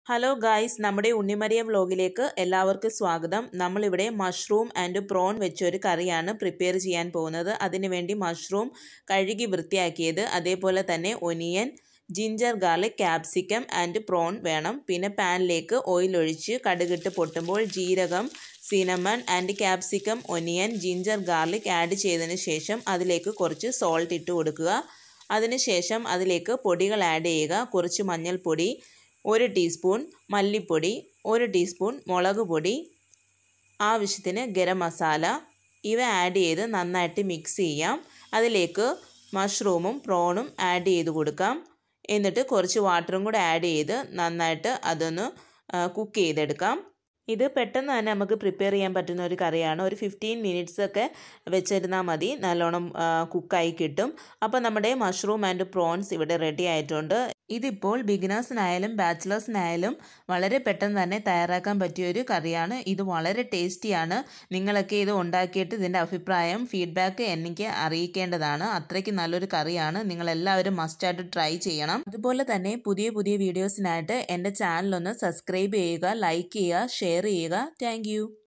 hello guys നമ്മുടെ ഉണ്ണിമരിയം വ്ലോഗിലേക്ക് എല്ലാവർക്കും സ്വാഗതം നമ്മളിവിടെ മഷ്റൂം ആൻഡ് പ്രോൺ വെച്ചൊരു കറിയാണ് പ്രിപ്പയർ ചെയ്യാൻ പോകുന്നത് അതിനുവേണ്ടി മഷ്റൂം കഴുകി വൃത്തിയാക്കിയത് അതേപോലെ തന്നെ onion ginger garlic capsicum and prawn വേണം പിന്നെ പാനിലേക്ക് ഓയിൽ ഒഴിച്ച് കടുകിട്ട് പൊട്ടുമ്പോൾ ജീരകം cinnamon and capsicum onion ginger garlic add ചെയ്തതിന് ശേഷം അതിലേക്ക് കുറച്ച് സോൾട്ട് ഇട്ട് കൊടുക്കുക അതിനുശേഷം അതിലേക്ക് പൊടികൾ ആഡ് ചെയ്യുക കുറച്ച് മഞ്ഞൾപ്പൊടി ഒരു ടീസ്പൂൺ മല്ലിപ്പൊടി ഒരു ടീസ്പൂൺ മുളക് പൊടി ആവശ്യത്തിന് ഗരം മസാല ഇവ ആഡ് ചെയ്ത് നന്നായിട്ട് മിക്സ് ചെയ്യാം അതിലേക്ക് മഷ്റൂമും പ്രോണും ആഡ് ചെയ്ത് കൊടുക്കാം എന്നിട്ട് കുറച്ച് വാട്ടറും കൂടെ ആഡ് ചെയ്ത് നന്നായിട്ട് അതൊന്ന് കുക്ക് ചെയ്തെടുക്കാം ഇത് പെട്ടെന്ന് തന്നെ നമുക്ക് പ്രിപ്പയർ ചെയ്യാൻ പറ്റുന്ന ഒരു കറിയാണ് ഒരു ഫിഫ്റ്റീൻ മിനിറ്റ്സ് ഒക്കെ വെച്ചിരുന്നാൽ മതി നല്ലോണം കുക്കായി കിട്ടും അപ്പോൾ നമ്മുടെ മഷ്റൂം ആൻഡ് പ്രോൺസ് ഇവിടെ റെഡി ആയിട്ടുണ്ട് ഇതിപ്പോൾ ബിഗിനേഴ്സിനായാലും ബാച്ചിലേഴ്സിനായാലും വളരെ പെട്ടെന്ന് തന്നെ തയ്യാറാക്കാൻ പറ്റിയ ഒരു കറിയാണ് ഇത് വളരെ ടേസ്റ്റിയാണ് നിങ്ങളൊക്കെ ഇത് ഉണ്ടാക്കിയിട്ട് ഇതിൻ്റെ അഭിപ്രായം ഫീഡ്ബാക്ക് എനിക്ക് അറിയിക്കേണ്ടതാണ് അത്രയ്ക്ക് നല്ലൊരു കറിയാണ് നിങ്ങളെല്ലാവരും മസ്റ്റായിട്ട് ട്രൈ ചെയ്യണം അതുപോലെ തന്നെ പുതിയ പുതിയ വീഡിയോസിനായിട്ട് എൻ്റെ ചാനലൊന്ന് സബ്സ്ക്രൈബ് ചെയ്യുക ലൈക്ക് ചെയ്യുക ഷെയർ ചെയ്യുക താങ്ക്